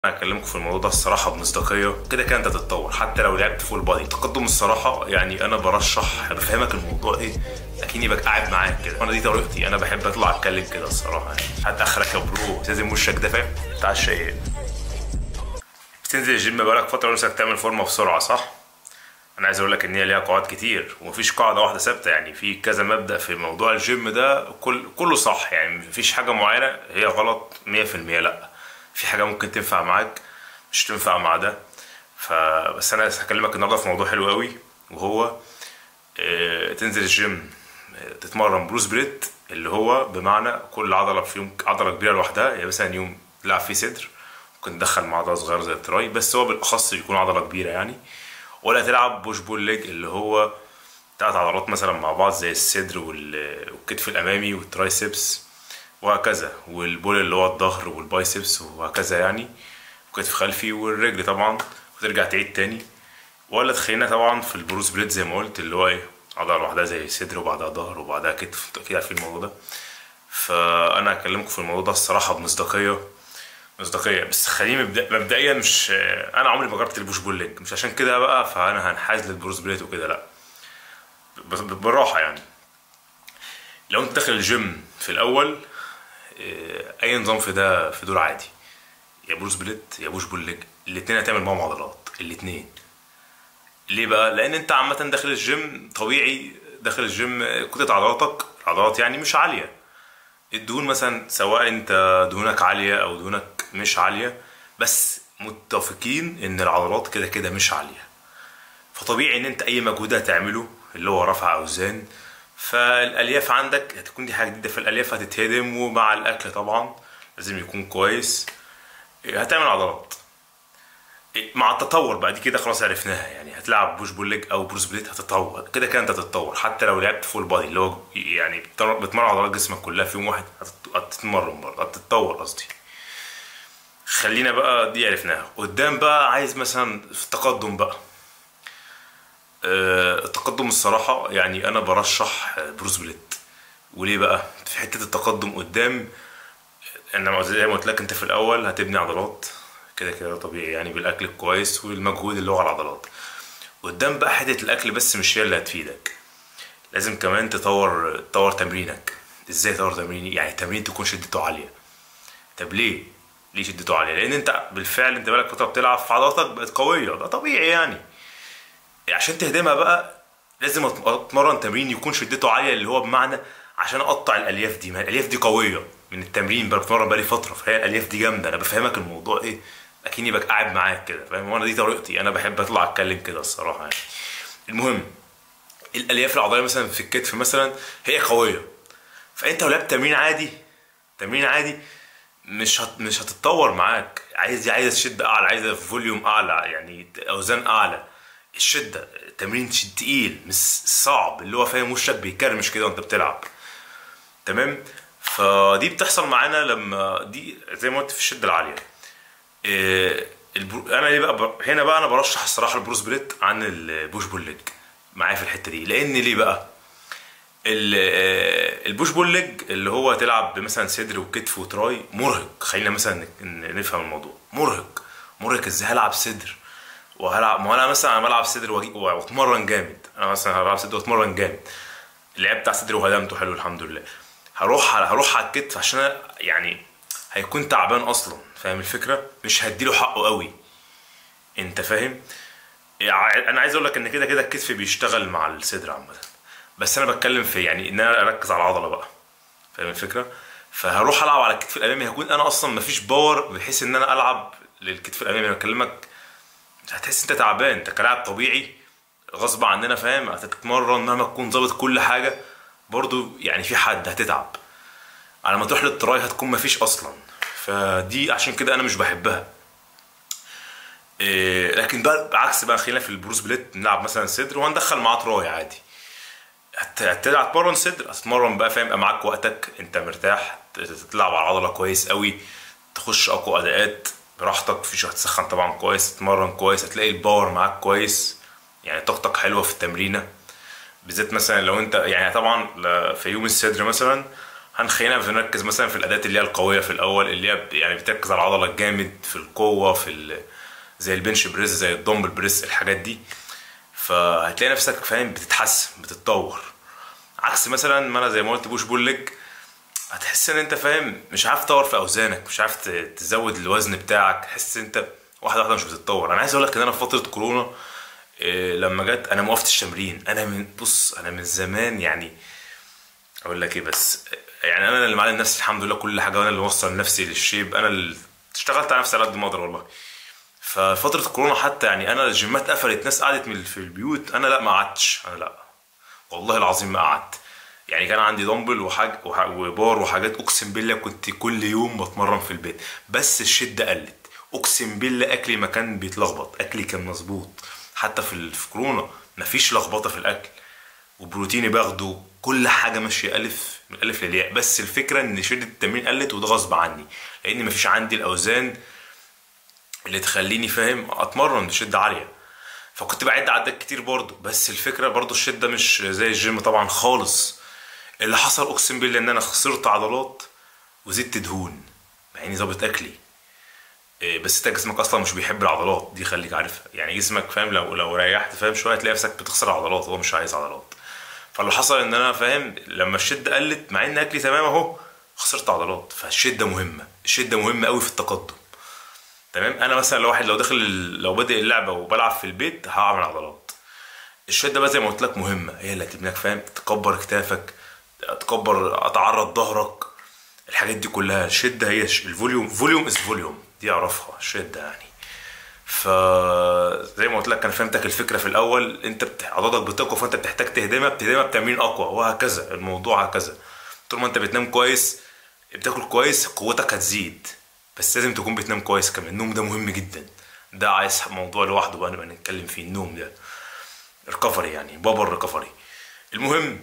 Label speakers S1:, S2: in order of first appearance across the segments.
S1: انا هكلمكم في الموضوع ده الصراحه بمصداقيه كده كده انت تتطور حتى لو لعبت فول بادي تقدم الصراحه يعني انا برشح بفهمك الموضوع ايه اكني بقى قاعد معاك كده وانا دي طريقتي انا بحب اطلع اتكلم كده الصراحه يعني حتى اخرك يا برو لازم وشك ده فاهم بتاع الشقيق بتنزل الجيم بقالك فتره ونفسك تعمل فورمه بسرعه صح انا عايز اقول لك ان هي ليها قواعد كتير ومفيش قاعده واحده ثابته يعني في كذا مبدا في موضوع الجيم ده كل كله صح يعني مفيش حاجه معينه هي غلط 100% لا في حاجه ممكن تنفع معاك مش تنفع مع ده فبس انا هكلمك النهارده في موضوع حلو قوي وهو آه، تنزل الجيم آه، تتمرن بروس بريت اللي هو بمعنى كل عضله في يوم عضله كبيره لوحدها يعني مثلا يوم تلعب فيه صدر ممكن تدخل مع عضله صغيره زي التراي بس هو بالاخص بيكون عضله كبيره يعني ولا تلعب بوش بول ليج اللي هو تلات عضلات مثلا مع بعض زي الصدر وال- والكتف الامامي والترايسبس وهكذا والبول اللي هو الظهر والبايسبس وهكذا يعني وكتف خلفي والرجل طبعا وترجع تعيد تاني ولا تخلينا طبعا في البروس بريد زي ما قلت اللي هو ايه عضله لوحدها زي صدر وبعدها ظهر وبعدها كتف انتوا اكيد عارفين الموضوع ده فانا هكلمكم في الموضوع ده الصراحه بمصداقيه مصداقيه بس خليني مبدأ مبدئيا مش انا عمري ما جربت البوش بول ليج مش عشان كده بقى فانا هنحاز للبروس بريت وكده لا بس بالراحه يعني لو انت داخل الجيم في الاول اه، اي نظام في ده في دول عادي يا بروس بليت يا بوش بول ليج الاتنين هتعمل معاهم عضلات الاتنين ليه بقى لان انت عامه داخل الجيم طبيعي داخل الجيم كتله عضلاتك العضلات يعني مش عاليه الدهون مثلا سواء انت دهونك عاليه او دهونك مش عاليه بس متفقين ان العضلات كده كده مش عاليه فطبيعي ان انت اي مجهود هتعمله اللي هو رفع اوزان فالالياف عندك هتكون دي حاجه جديده فالالياف هتتهدم ومع الاكل طبعا لازم يكون كويس هتعمل عضلات مع التطور بقى دي كده خلاص عرفناها يعني هتلعب بوش بول ليج او بروس بليت هتتطور كده كده انت هتتطور حتى لو لعبت فول بادي اللي هو يعني بتمر- بتمرن عضلات جسمك كلها في يوم واحد هتت- هتتمرن برضه هتتطور قصدي خلينا بقى دي عرفناها قدام بقى عايز مثلا في التقدم بقى آه، التقدم الصراحة يعني أنا برشح آه، بروس بليت وليه بقى؟ في حتة التقدم قدام أنا زي ما قلت لك أنت في الأول هتبني عضلات كده كده طبيعي يعني بالأكل الكويس والمجهود اللي هو على العضلات قدام بقى حتة الأكل بس مش هي اللي هتفيدك لازم كمان تطور تطور تمرينك ازاي تطور تمريني يعني التمرين تكون شدته عالية طب ليه؟ ليه شدته عالية؟ لأن أنت بالفعل أنت بقالك فترة بتلعب في عضلاتك بقت قوية ده طبيعي يعني عشان تهدمها بقى لازم أت- اتمرن تمرين يكون شدته عاليه اللي هو بمعنى عشان اقطع الالياف دي ما هي الالياف دي قويه من التمرين بقى بتمرن بقالي فتره فهي الالياف دي جامده انا بفهمك الموضوع ايه اكني بقى قاعد معاك كده فاهم وانا دي طريقتي انا بحب اطلع اتكلم كده الصراحه يعني المهم الالياف العضليه مثلا في الكتف مثلا هي قويه فانت لو لعبت تمرين عادي تمرين عادي مش هت... مش هتتطور معاك عايز عايز شده اعلى عايز فوليوم اعلى يعني اوزان اعلى الشده تمرين شد تقيل مش صعب اللي هو فاهم وشك بيكرمش كده وانت بتلعب تمام فدي بتحصل معانا لما دي زي ما قلت في الشده العاليه إيه البرو... انا ليه بقى ب... هنا بقى انا برشح الصراحه البروس بريت عن البوش بول ليج معايا في الحته دي لان ليه بقى ال- آه، البوش بول ليج اللي هو تلعب مثلا صدر وكتف وتراي مرهق خلينا مثلا ن- نفهم الموضوع مرهق مرهق ازاي هلعب صدر وهلعب ما هو انا مثلا انا بلعب صدر وأجي- واتمرن جامد انا مثلا هلعب صدر واتمرن جامد اللعب بتاع صدر وهدمته حلو الحمد لله هروح على هروح على الكتف عشان أنا يعني هيكون تعبان اصلا فاهم الفكره مش هديله حقه قوي انت فاهم يعني انا عايز اقول لك ان كده كده الكتف بيشتغل مع الصدر عامه بس انا بتكلم في يعني ان انا اركز على العضله بقى فاهم الفكره فهروح العب على الكتف الامامي هكون انا اصلا مفيش باور بحيث ان انا العب للكتف الامامي انا بكلمك هتحس انت تعبان انت كلاعب طبيعي غصب عننا فاهم هتتمرن مهما تكون ظابط كل حاجه برضو يعني في حد هتتعب على ما تروح للتراي هتكون مفيش اصلا فدي عشان كده انا مش بحبها إيه لكن بقى بعكس بقى خلينا في البروس بليت نلعب مثلا صدر وهندخل معاه تراي عادي هت- هتلعب تتمرن صدر هتتمرن بقى فاهم يبقى معاك وقتك انت مرتاح ت- تلعب على العضله كويس قوي تخش اقوى اداءات براحتك مفيش هتسخن طبعا كويس تتمرن كويس هتلاقي الباور معاك كويس يعني طاقتك حلوه في التمرينه بالذات مثلا لو انت يعني طبعا ل- في يوم الصدر مثلا هنخلينا بنركز مثلا في الاداة اللي هي القويه في الاول اللي هي ب- يعني بتركز على العضله الجامد في القوه في ال... زي البنش بريس زي الدمبل بريس الحاجات دي فهتلاقي نفسك فاهم بتتحسن بتتطور عكس مثلا ما انا زي ما قلت بوش بول ليج هتحس ان انت فاهم مش عارف تطور في اوزانك مش عارف ت- تزود الوزن بتاعك تحس ان انت واحده واحده مش بتتطور انا عايز اقول لك ان انا في فتره كورونا إيه، لما جت انا ما وقفتش تمرين انا من بص انا من زمان يعني اقول لك ايه بس يعني انا اللي معلم نفسي الحمد لله كل حاجه وانا اللي موصل نفسي للشيب انا اللي اشتغلت على نفسي على قد ما اقدر والله ففتره كورونا حتى يعني انا الجيمات قفلت ناس قعدت من في البيوت انا لا ما قعدتش انا لا والله العظيم ما قعدت يعني كان عندي دمبل وحاج وح- وبار وحاجات اقسم بالله كنت كل يوم بتمرن في البيت بس الشده قلت اقسم بالله اكلي ما كان بيتلخبط اكلي كان مظبوط حتى في ال- في كورونا مفيش لخبطه في الاكل وبروتيني باخده كل حاجه ماشيه الف من الف للياء بس الفكره ان شده التمرين قلت وده غصب عني لان مفيش عندي الاوزان اللي تخليني فاهم اتمرن بشده عاليه فكنت بعد عدات كتير برضه بس الفكره برضه الشده مش زي الجيم طبعا خالص اللي حصل اقسم بالله ان انا خسرت عضلات وزدت دهون مع اني ظابط اكلي إيه، بس انت جسمك اصلا مش بيحب العضلات دي خليك عارفها يعني جسمك فاهم لو لو ريحت فاهم شويه تلاقي نفسك بتخسر عضلات هو مش عايز عضلات فاللي حصل ان انا فاهم لما الشده قلت مع ان اكلي تمام اهو خسرت عضلات فالشده مهمه الشده مهمه قوي في التقدم تمام انا مثلا لو واحد لو داخل ال- لو بادئ اللعبه وبلعب في البيت هعمل عضلات الشده بقى زي ما قلت لك مهمه هي اللي هتبنيك فاهم تكبر كتافك تكبر تعرض ظهرك الحاجات دي كلها الشده هي ش- الفوليوم فوليوم از فوليوم دي اعرفها الشده يعني ف زي ما قلت لك انا فهمتك الفكره في الاول انت بت... عضلاتك بتقوى فانت بتحتاج تهدمها بتهدمها بتمرين اقوى وهكذا الموضوع هكذا طول ما انت بتنام كويس بتاكل كويس قوتك هتزيد بس لازم تكون بتنام كويس كمان النوم ده مهم جدا ده عايز موضوع لوحده بقى نبقى نتكلم فيه النوم ده ريكفري يعني بابا الريكفري المهم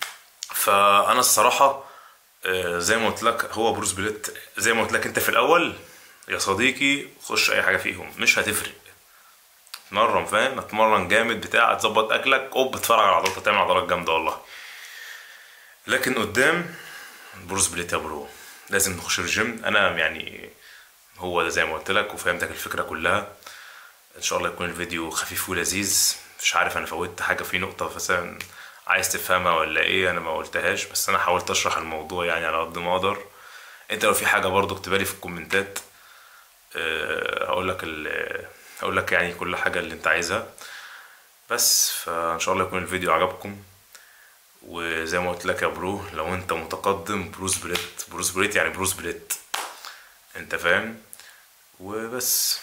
S1: فانا الصراحه آه، زي ما قلت لك هو بروس بليت زي ما قلت لك انت في الاول يا صديقي خش اي حاجه فيهم مش هتفرق اتمرن فاهم اتمرن جامد بتاع تظبط اكلك اوب اتفرج على عضلات هتعمل عضلات جامده والله لكن قدام بروس بليت يا برو لازم نخش الجيم انا يعني هو ده زي ما قلت لك وفهمتك الفكره كلها ان شاء الله يكون الفيديو خفيف ولذيذ مش عارف انا فوتت حاجه في نقطه مثلا عايز تفهمها ولا ايه انا ما قلتهاش بس انا حاولت اشرح الموضوع يعني على قد ما اقدر انت لو في حاجه برضو اكتبها لي في الكومنتات أه، هقول لك ال- هقول لك يعني كل حاجه اللي انت عايزها بس فان شاء الله يكون الفيديو عجبكم وزي ما قلت لك يا برو لو انت متقدم بروس بليت بروس بليت يعني بروس بليت انت فاهم وبس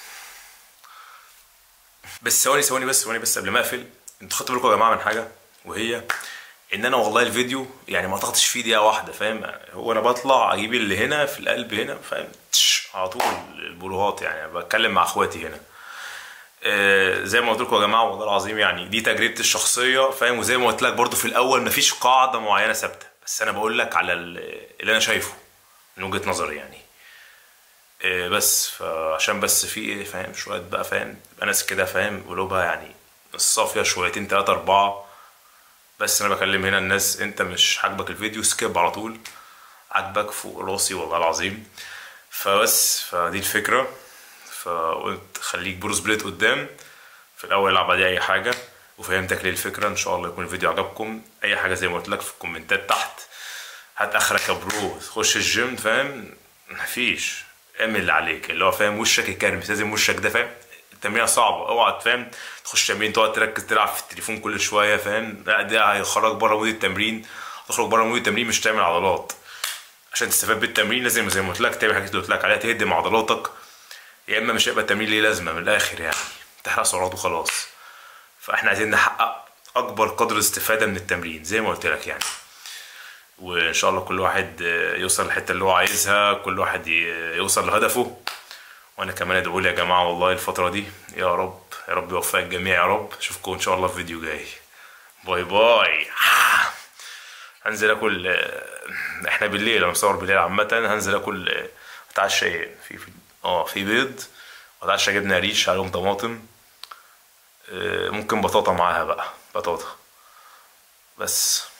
S1: بس ثواني ثواني بس ثواني بس قبل ما اقفل انتوا خدتوا بالكم يا جماعه من حاجه وهي ان انا والله الفيديو يعني ما قطعتش فيه دقيقه واحده فاهم هو انا بطلع اجيب اللي هنا في القلب هنا فاهم تش، على طول البلوهات يعني بتكلم مع اخواتي هنا آه، زي ما قلت لكم يا جماعه والله العظيم يعني دي تجربتي الشخصيه فاهم وزي ما قلت لك برضو في الاول مفيش قاعده معينه ثابته بس انا بقول لك على ال- اللي انا شايفه من وجهه نظري يعني آه، بس فعشان بس في ايه فاهم شويه بقى فاهم يبقى ناس كده فاهم قلوبها يعني الصافيه شويتين تلاته اربعه بس انا بكلم هنا الناس انت مش عاجبك الفيديو سكيب على طول عاجبك فوق راسي والله العظيم فبس فدي الفكره فقلت خليك بروس بليت قدام في الاول العب عليه اي حاجه وفهمتك ليه الفكره ان شاء الله يكون الفيديو عجبكم اي حاجه زي ما قلت لك في الكومنتات تحت هات اخرك يا برو تخش الجيم فاهم مفيش اعمل اللي عليك اللي هو فاهم وشك يكرمش لازم وشك ده فاهم التمرينه صعبه اوعى تفهم تخش تمرين تقعد تركز تلعب في التليفون كل شويه فاهم لا ده هيخرج بره مود التمرين تخرج بره مود التمرين مش تعمل عضلات عشان تستفاد بالتمرين لازم زي ما قلت لك تعمل حاجات اللي قلت لك عليها تهدم عضلاتك يا اما مش هيبقى التمرين ليه لازمه من الاخر يعني تحرق سعرات وخلاص فاحنا عايزين نحقق اكبر قدر استفاده من التمرين زي ما قلت لك يعني وان شاء الله كل واحد آه، يوصل للحته اللي هو عايزها كل واحد ي- يوصل لهدفه وانا كمان ادعو لي يا جماعه والله الفتره دي يا رب يا رب يوفق الجميع يا رب اشوفكم ان شاء الله في فيديو جاي باي باي هنزل اكل آه، احنا بالليل انا مصور بالليل عامه هنزل اكل آه، اتعشى إيه؟ في في اه في بيض واتعشى جبنه ريش عليهم طماطم آه، ممكن بطاطا معاها بقى بطاطا بس